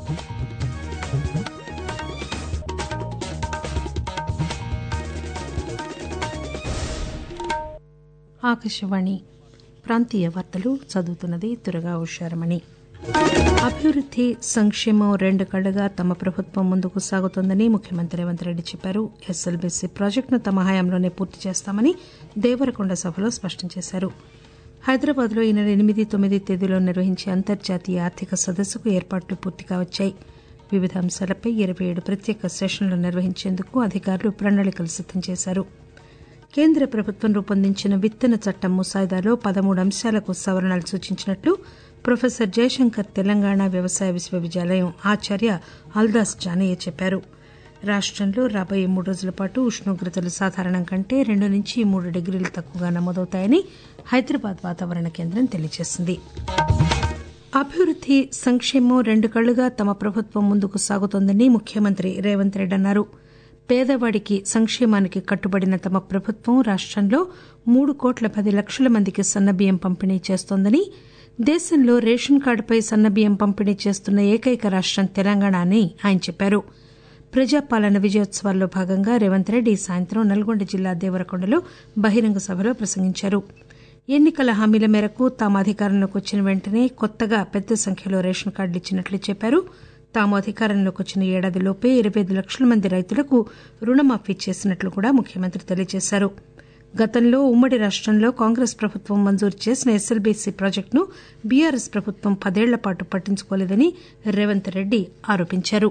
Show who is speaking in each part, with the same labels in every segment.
Speaker 1: ఆకాశవాణి ప్రాంతీయ వార్తలు చదువుతున్నది తురగా ఉషారమణి అభివృద్ది సంక్షేమం రెండు కళ్లుగా తమ ప్రభుత్వం ముందుకు సాగుతోందని ముఖ్యమంత్రి రేవంత్ రెడ్డి చెప్పారు ఎస్ఎల్బీసీ ప్రాజెక్టును తమ హయాంలోనే పూర్తి చేస్తామని దేవరకొండ సభలో స్పష్టం చేశారు హైదరాబాద్ లో ఈ నెల ఎనిమిది తొమ్మిది తేదీలో నిర్వహించే అంతర్జాతీయ ఆర్థిక సదస్సుకు ఏర్పాట్లు పూర్తిగా వచ్చాయి వివిధ అంశాలపై ఇరవై ఏడు ప్రత్యేక సెషన్లు నిర్వహించేందుకు అధికారులు ప్రణాళికలు సిద్దం చేశారు కేంద్ర ప్రభుత్వం రూపొందించిన విత్తన చట్టం ముసాయిదాలో పదమూడు అంశాలకు సవరణలు సూచించినట్లు ప్రొఫెసర్ జయశంకర్ తెలంగాణ వ్యవసాయ విశ్వవిద్యాలయం ఆచార్య అల్దాస్ జానయ్య చెప్పారు రాష్టంలో రాబోయే మూడు రోజుల పాటు ఉష్ణోగ్రతలు సాధారణం కంటే రెండు నుంచి మూడు డిగ్రీలు తక్కువగా నమోదవుతాయని హైదరాబాద్ వాతావరణ కేంద్రం తెలియజేసింది అభివృద్ది సంక్షేమం రెండు కళ్లుగా తమ ప్రభుత్వం ముందుకు సాగుతోందని ముఖ్యమంత్రి రేవంత్ రెడ్డి అన్నారు పేదవాడికి సంక్షేమానికి కట్టుబడిన తమ ప్రభుత్వం రాష్టంలో మూడు కోట్ల పది లక్షల మందికి సన్నబియ్యం పంపిణీ చేస్తోందని దేశంలో రేషన్ కార్డుపై సన్నబియ్యం పంపిణీ చేస్తున్న ఏకైక రాష్టం తెలంగాణ అని ఆయన చెప్పారు ప్రజాపాలన విజయోత్సవాల్లో భాగంగా రేవంత్ రెడ్డి ఈ సాయంత్రం నల్గొండ జిల్లా దేవరకొండలో బహిరంగ సభలో ప్రసంగించారు ఎన్నికల హామీల మేరకు తాము అధికారంలోకి వచ్చిన వెంటనే కొత్తగా పెద్ద సంఖ్యలో రేషన్ కార్డులు ఇచ్చినట్లు చెప్పారు తాము అధికారంలోకి వచ్చిన ఏడాదిలోపే ఇరవై ఐదు లక్షల మంది రైతులకు రుణమాఫీ చేసినట్లు కూడా ముఖ్యమంత్రి తెలియజేశారు గతంలో ఉమ్మడి రాష్టంలో కాంగ్రెస్ ప్రభుత్వం మంజూరు చేసిన ఎస్ఎల్బీసీ ప్రాజెక్టును బీఆర్ఎస్ ప్రభుత్వం పదేళ్ల పాటు పట్టించుకోలేదని రేవంత్ రెడ్డి ఆరోపించారు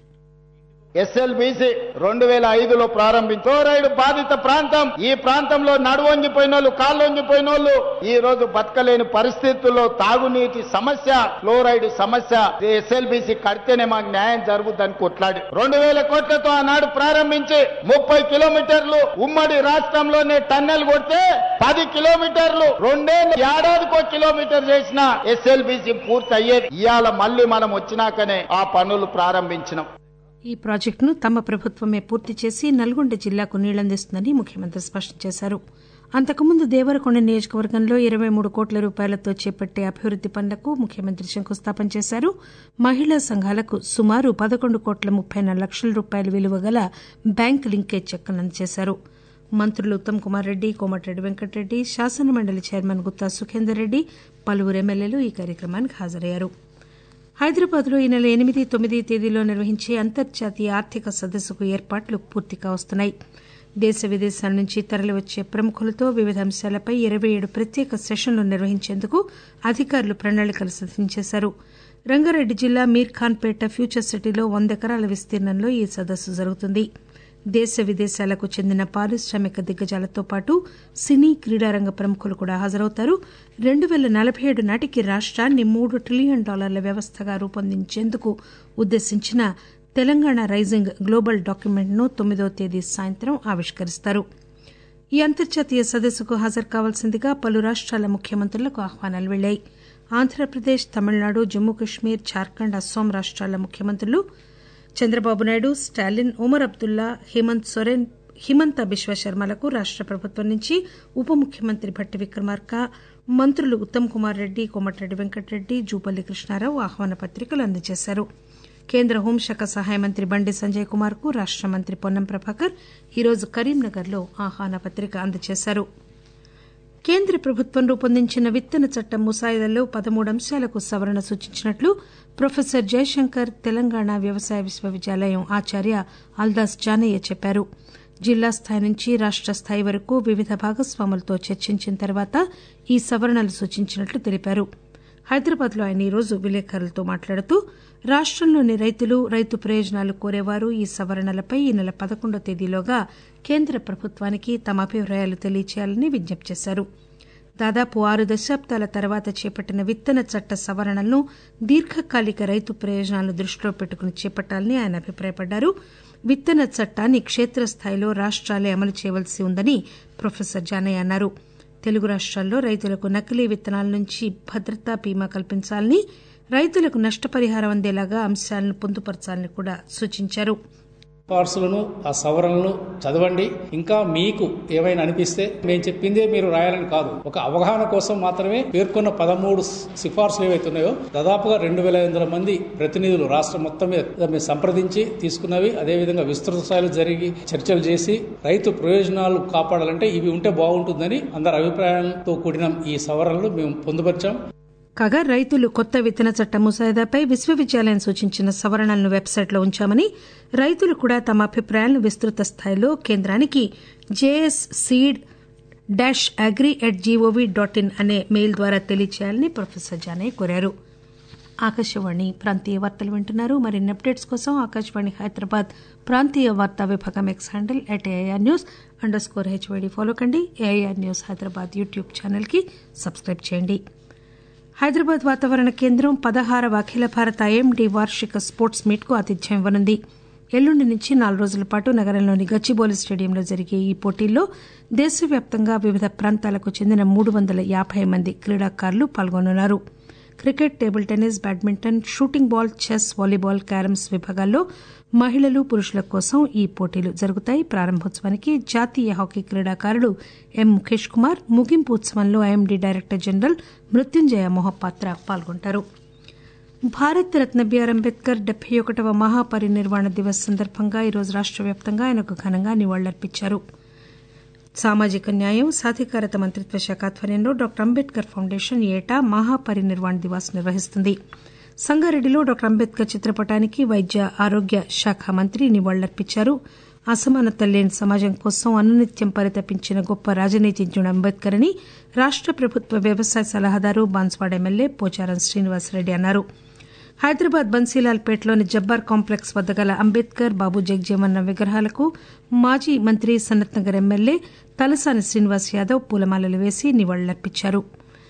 Speaker 2: ఎస్ఎల్బీసీ రెండు వేల ఐదులో ప్రారంభించి ఫ్లోరైడ్ బాధిత ప్రాంతం ఈ ప్రాంతంలో నడువొంగిపోయిన వాళ్ళు కాళ్ళొంగిపోయిన వాళ్ళు ఈ రోజు బతకలేని పరిస్థితుల్లో తాగునీటి సమస్య ఫ్లోరైడ్ సమస్య ఎస్ఎల్బీసీ కడితేనే మాకు న్యాయం జరుగుతుందని కొట్లాడి రెండు వేల కోట్లతో ఆనాడు ప్రారంభించి ముప్పై కిలోమీటర్లు ఉమ్మడి రాష్ట్రంలోనే టన్నెల్ కొడితే పది కిలోమీటర్లు రెండే ఏడాదికో కిలోమీటర్ చేసిన ఎస్ఎల్బీసీ పూర్తి అయ్యేది ఇవాళ మళ్ళీ మనం వచ్చినాకనే ఆ పనులు ప్రారంభించినాం
Speaker 1: ఈ ప్రాజెక్టును తమ ప్రభుత్వమే పూర్తి చేసి నల్గొండ జిల్లాకు నీళ్లందిస్తుందని ముఖ్యమంత్రి స్పష్టం చేశారు అంతకుముందు దేవరకొండ నియోజకవర్గంలో ఇరవై మూడు కోట్ల రూపాయలతో చేపట్టే అభివృద్ది పనులకు ముఖ్యమంత్రి శంకుస్థాపన చేశారు మహిళా సంఘాలకు సుమారు పదకొండు కోట్ల ముప్పై నాలుగు లక్షల రూపాయల విలువ గల బ్యాంక్ లింకేజ్ చెక్కులను అందజేశారు మంత్రులు ఉత్తమ్ కుమార్ రెడ్డి కోమటిరెడ్డి వెంకటరెడ్డి శాసనమండలి చైర్మన్ గుత్తా సుఖేందర్ రెడ్డి పలువురు ఎమ్మెల్యేలు ఈ కార్యక్రమానికి హాజరయ్యారు హైదరాబాద్ లో ఈ నెల ఎనిమిది తొమ్మిది తేదీలో నిర్వహించే అంతర్జాతీయ ఆర్థిక సదస్సుకు ఏర్పాట్లు పూర్తిగా వస్తున్నాయి దేశ విదేశాల నుంచి తరలివచ్చే ప్రముఖులతో వివిధ అంశాలపై ఇరవై ఏడు ప్రత్యేక సెషన్లు నిర్వహించేందుకు అధికారులు ప్రణాళికలు సిద్దం చేశారు రంగారెడ్డి జిల్లా మీర్ఖాన్పేట ఫ్యూచర్ సిటీలో వంద ఎకరాల విస్తీర్ణంలో ఈ సదస్సు జరుగుతుంది దేశ విదేశాలకు చెందిన పారిశ్రామిక దిగ్గజాలతో పాటు సినీ క్రీడారంగ ప్రముఖులు కూడా హాజరవుతారు రెండు పేల నలభై ఏడు నాటికి రాష్ట్రాన్ని మూడు ట్రిలియన్ డాలర్ల వ్యవస్థగా రూపొందించేందుకు ఉద్దేశించిన తెలంగాణ రైజింగ్ గ్లోబల్ డాక్యుమెంట్ను తొమ్మిదవ తేదీ సాయంత్రం ఆవిష్కరిస్తారు ఈ అంతర్జాతీయ సదస్సుకు హాజరు కావాల్సిందిగా పలు రాష్ట్రాల ముఖ్యమంత్రులకు ఆహ్వానాలు వెళ్లాయి ఆంధ్రప్రదేశ్ తమిళనాడు జమ్మూ కశ్మీర్ జార్ఖండ్ అస్సాం రాష్ట్రాల ముఖ్యమంత్రులు చంద్రబాబు నాయుడు స్టాలిన్ ఒమర్ అబ్దుల్లా హేమంత్ సోరెన్ హిమంత బిశ్వశర్మలకు రాష్ట ప్రభుత్వం నుంచి ఉప ముఖ్యమంత్రి భట్టి విక్రమార్క మంత్రులు ఉత్తమ్ కుమార్ రెడ్డి కోమటిరెడ్డి వెంకటరెడ్డి జూపల్లి కృష్ణారావు ఆహ్వాన పత్రికలు అందజేశారు కేంద్ర హోంశాఖ సహాయ మంత్రి బండి సంజయ్ కుమార్ కు రాష్ట మంత్రి పొన్నం ప్రభాకర్ ఈరోజు కరీంనగర్ లో ఆహ్వాన పత్రిక అందజేశారు కేంద్ర ప్రభుత్వం రూపొందించిన విత్తన చట్టం ముసాయిదాలో పదమూడు అంశాలకు సవరణ సూచించినట్లు ప్రొఫెసర్ జయశంకర్ తెలంగాణ వ్యవసాయ విశ్వవిద్యాలయం ఆచార్య అల్దాస్ జానయ్య చెప్పారు జిల్లా స్థాయి నుంచి రాష్ట స్థాయి వరకు వివిధ భాగస్వాములతో చర్చించిన తర్వాత ఈ సవరణలు సూచించినట్లు తెలిపారు హైదరాబాద్ లో ఆయన ఈరోజు విలేకరులతో మాట్లాడుతూ రాష్టంలోని రైతులు రైతు ప్రయోజనాలు కోరేవారు ఈ సవరణలపై ఈ నెల పదకొండో తేదీలోగా కేంద్ర ప్రభుత్వానికి తమ అభిప్రాయాలు తెలియచేయాలని విజ్ఞప్తి చేశారు దాదాపు ఆరు దశాబ్దాల తర్వాత చేపట్టిన విత్తన చట్ట సవరణలను దీర్ఘకాలిక రైతు ప్రయోజనాలను దృష్టిలో పెట్టుకుని చేపట్టాలని ఆయన అభిప్రాయపడ్డారు విత్తన చట్టాన్ని క్షేత్రస్థాయిలో రాష్ట్రాలే అమలు చేయవలసి ఉందని ప్రొఫెసర్ జానయ్య అన్నారు తెలుగు రాష్ట్రాల్లో రైతులకు నకిలీ విత్తనాల నుంచి భద్రతా బీమా కల్పించాలని రైతులకు నష్టపరిహారం అందేలాగా అంశాలను పొందుపరచాలని కూడా సూచించారు
Speaker 3: సిఫార్సులను ఆ సవరణలను చదవండి ఇంకా మీకు ఏమైనా అనిపిస్తే మేము చెప్పిందే మీరు రాయాలని కాదు ఒక అవగాహన కోసం మాత్రమే పేర్కొన్న పదమూడు సిఫార్సులు ఏవైతే ఉన్నాయో దాదాపుగా రెండు వేల ఐదు వందల మంది ప్రతినిధులు రాష్ట్రం మొత్తం మీద మేము సంప్రదించి తీసుకున్నవి అదేవిధంగా విస్తృత స్థాయిలో జరిగి చర్చలు చేసి రైతు ప్రయోజనాలు కాపాడాలంటే ఇవి ఉంటే బాగుంటుందని అందరి అభిప్రాయాలతో కూడిన ఈ సవరణలు మేము పొందుపరిచాం
Speaker 1: కాగా రైతులు కొత్త విత్తన చట్ట ముసాయిదాపై విశ్వవిద్యాలయం సూచించిన సవరణలను వెబ్సైట్లో ఉంచామని రైతులు కూడా తమ అభిప్రాయాలను విస్తృత స్థాయిలో కేంద్రానికి JS seed dash agri at GOV dot in అనే మెయిల్ ద్వారా తెలియచేయాలని ప్రొఫెసర్ జానే కోరారు ఆకాశవాణి ప్రాంతీయ వార్తలు వింటున్నారు మరిన్ని అప్డేట్స్ కోసం ఆకాశవాణి హైదరాబాద్ ప్రాంతీయ వార్తా విభాగం X handle at AIR news under score HYD follow కండి ఏఐఆర్ న్యూస్ హైదరాబాద్ యూట్యూబ్ ఛానల్కి సబ్స్క్రైబ్ చేయండి హైదరాబాద్ వాతావరణ కేంద్రం పదహారవ అఖిల భారత ఐఎండీ వార్షిక స్పోర్ట్స్ మీట్ కు ఆతిథ్యం ఇవ్వనుంది ఎల్లుండి నుంచి నాలుగు రోజుల పాటు నగరంలోని గచ్చిబౌలి స్టేడియంలో జరిగే ఈ పోటీల్లో దేశవ్యాప్తంగా వివిధ ప్రాంతాలకు చెందిన మూడు వందల యాబై మంది క్రీడాకారులు పాల్గొనున్నారు cricket table tennis badminton shooting ball chess volleyball carroms విభాగాల్లో మహిళలు పురుషుల కోసం ఈ పోటీలు జరుగుతాయి ప్రారంభోత్సవానికి జాతీయ హాకీ క్రీడాకారుడు ఎం ముఖేష్ కుమార్ ముగింపు ఉత్సవంలో IMD director general Mrutyunjay Mohapatra పాల్గొంటారు భారత్ రత్న బిఆర్ అంబేద్కర్ డెబ్బై ఒకటవ మహాపరినిర్వాణ దివస్ సందర్భంగా ఈరోజు రాష్ట వ్యాప్తంగా ఆయనకు ఘనంగా నివాళులర్పించారు సామాజిక న్యాయం సాధికారత మంత్రిత్వ శాఖ ఆధ్వర్యంలో డాక్టర్ అంబేద్కర్ ఫౌండేషన్ ఏటా మహాపరినిర్వాణ దివాస్ నిర్వహిస్తుంది సంగారెడ్డిలో డాక్టర్ అంబేద్కర్ చిత్రపటానికి వైద్య ఆరోగ్య శాఖ మంత్రి నివాళులర్పించారు అసమానత లేని సమాజం కోసం అనునిత్యం పరితపించిన గొప్ప రాజనీతిజ్ఞుడు అంబేద్కర్ అని రాష్ట ప్రభుత్వ వ్యవసాయ సలహాదారు బాన్స్వాడ ఎమ్మెల్యే పోచారం శ్రీనివాసరెడ్డి అన్నారు హైదరాబాద్ బన్సీలాల్పేటలోని జబ్బార్ కాంప్లెక్స్ వద్ద గల అంబేద్కర్ బాబు జగజీవన్ విగ్రహాలకు మాజీ మంత్రి సనత్ నగర్ ఎమ్మెల్యే తలసాని శ్రీనివాస్ యాదవ్ పూలమాలలు వేసి నివాళులర్పించారు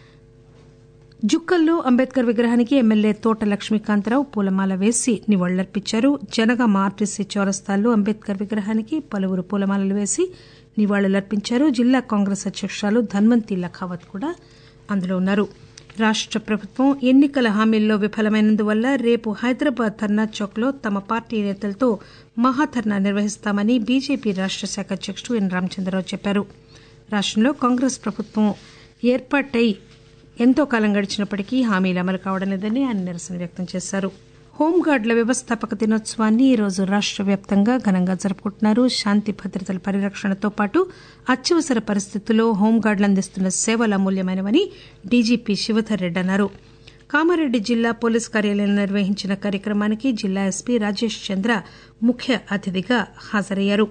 Speaker 1: జుక్కల్లో అంబేద్కర్ విగ్రహానికి ఎమ్మెల్యే తోట లక్ష్మీకాంతరావు పూలమాల వేసి నివాళులర్పించారు జనగామ ఆర్టీసీ చౌరస్తాల్లో అంబేద్కర్ విగ్రహానికి పలువురు పూలమాలలు వేసి నివాళులర్పించారు జిల్లా కాంగ్రెస్ అధ్యకురాలు ధన్వంతి లఖావత్ కూడా అందులో ఉన్నారు రాష్ట ప్రభుత్వం ఎన్నికల హామీల్లో విఫలమైనందువల్ల రేపు హైదరాబాద్ ధర్నా చౌక్ లో తమ పార్టీ నేతలతో మహాధర్నా నిర్వహిస్తామని బీజేపీ రాష్ట శాఖ అధ్యకుడు ఎన్ రామచంద్రరావు చెప్పారు రాష్టంలో కాంగ్రెస్ ప్రభుత్వం ఏర్పాటై ఎంతో కాలం గడిచినప్పటికీ హామీలు అమలు కావడం లేదని ఆయన నిరసన వ్యక్తం చేశారు హోంగార్డుల వ్యవస్థాపక దినోత్సవాన్ని ఈరోజు రాష్ట వ్యాప్తంగా ఘనంగా జరుపుకుంటున్నారు శాంతి భద్రతల పరిరక్షణతో పాటు అత్యవసర పరిస్థితుల్లో హోంగార్డులు అందిస్తున్న సేవలు అమూల్యమైనవని డీజీపీ శివధర్ రెడ్డి అన్నారు కామారెడ్డి జిల్లా పోలీస్ కార్యాలయంలో నిర్వహించిన కార్యక్రమానికి జిల్లా ఎస్పీ రాజేష్ చంద్ర ముఖ్య అతిథిగా హాజరయ్యారు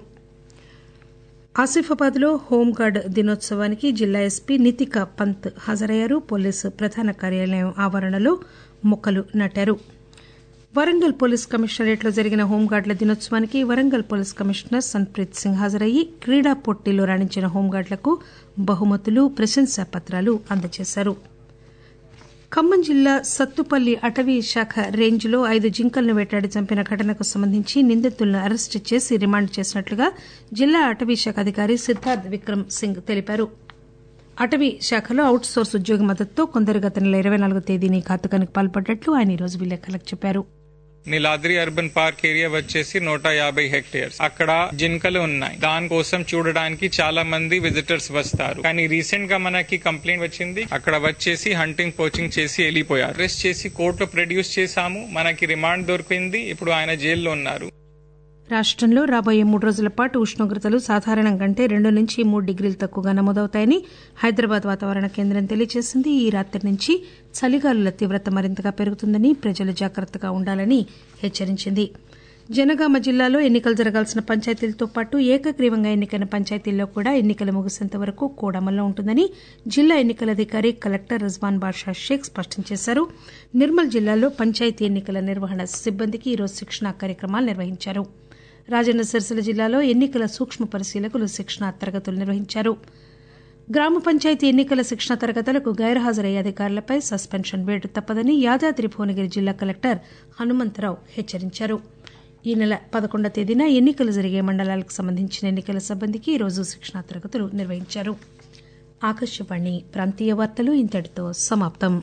Speaker 1: ఆసిఫాబాద్ లో హోంగార్డ్ దినోత్సవానికి జిల్లా ఎస్పీ నితిక పంత్ హాజరయ్యారు పోలీసు ప్రధాన కార్యాలయం ఆవరణలో మొక్కలు నాటారు వరంగల్ పోలీస్ కమిషనరేట్ లో జరిగిన హోంగార్డుల దినోత్సవానికి వరంగల్ పోలీస్ కమిషనర్ సన్ప్రీత్ సింగ్ హాజరయ్యి క్రీడా పోటీల్లో రాణించిన హోంగార్డులకు బహుమతులు ప్రశంసా పత్రాలు అందజేశారు ఖమ్మం జిల్లా సత్తుపల్లి అటవీ శాఖ రేంజ్ లో ఐదు జింకలను వేటాడి చంపిన ఘటనకు సంబంధించి నిందితులను అరెస్టు చేసి రిమాండ్ చేసినట్లుగా జిల్లా అటవీ శాఖ అధికారి సిద్దార్థ్ విక్రమ్ సింగ్ తెలిపారు అటవీ శాఖలో అవుట్ సోర్స్ ఉద్యోగి మద్దతుతో కొందరు గత నెల ఇరవై నాలుగో తేదీని ఘాతుకానికి పాల్పడ్డట్లు ఆయన ఈరోజు విలేకరులకు చెప్పారు
Speaker 4: నీలాద్రి అర్బన్ పార్క్ ఏరియా వచ్చేసి నూట యాభై హెక్టేర్స్ అక్కడ జింకలు ఉన్నాయి దానికోసం చూడడానికి చాలా మంది విజిటర్స్ వస్తారు కానీ రీసెంట్ గా మనకి కంప్లైంట్ వచ్చింది అక్కడ వచ్చేసి హంటింగ్ పోచింగ్ చేసి వెళ్ళిపోయారు అరెస్ట్ చేసి కోర్టులో ప్రొడ్యూస్ చేశాము మనకి రిమాండ్ దొరికింది ఇప్పుడు ఆయన జైల్లో ఉన్నారు
Speaker 1: రాష్టంలో రాబోయే మూడు రోజుల పాటు ఉష్ణోగ్రతలు సాధారణం కంటే రెండు నుంచి మూడు డిగ్రీలు తక్కువగా నమోదవుతాయని హైదరాబాద్ వాతావరణ కేంద్రం తెలియజేసింది ఈ రాత్రి నుంచి చలిగాలుల తీవ్రత మరింతగా పెరుగుతుందని ప్రజలు జాగ్రత్తగా ఉండాలని హెచ్చరించింది జనగామ జిల్లాలో ఎన్నికలు జరగాల్సిన పంచాయతీలతో పాటు ఏకగ్రీవంగా ఎన్నికైన పంచాయతీల్లో కూడా ఎన్నికలు ముగిసేంత వరకు కోడ్ అమల్లో ఉంటుందని జిల్లా ఎన్నికల అధికారి కలెక్టర్ రిజ్వాన్ బాషా షేక్ స్పష్టం చేశారు నిర్మల్ జిల్లాలో పంచాయతీ ఎన్నికల నిర్వహణ సిబ్బందికి ఈరోజు శిక్షణా కార్యక్రమాలు నిర్వహించారు రాజన్న సిరిసిల్ల జిల్లాలో ఎన్నికల సూక్ష్మ పరిశీలకులు శిక్షణా తరగతులు నిర్వహించారు గ్రామ పంచాయతీ ఎన్నికల శిక్షణ తరగతులకు గైర్హాజరయ్యే అధికారులపై సస్పెన్షన్ వేటు తప్పదని యాదాద్రి భువనగిరి జిల్లా కలెక్టర్ హనుమంతరావు హెచ్చరించారు ఈ నెల పదకొండవ తేదీన ఎన్నికలు జరిగే మండలాలకు సంబంధించిన ఎన్నికల సిబ్బందికి ఈరోజు శిక్షణా తరగతులు నిర్వహించారు ఆకాశవాణి ప్రాంతీయ వార్తలు ఇంతటితో సమాప్తం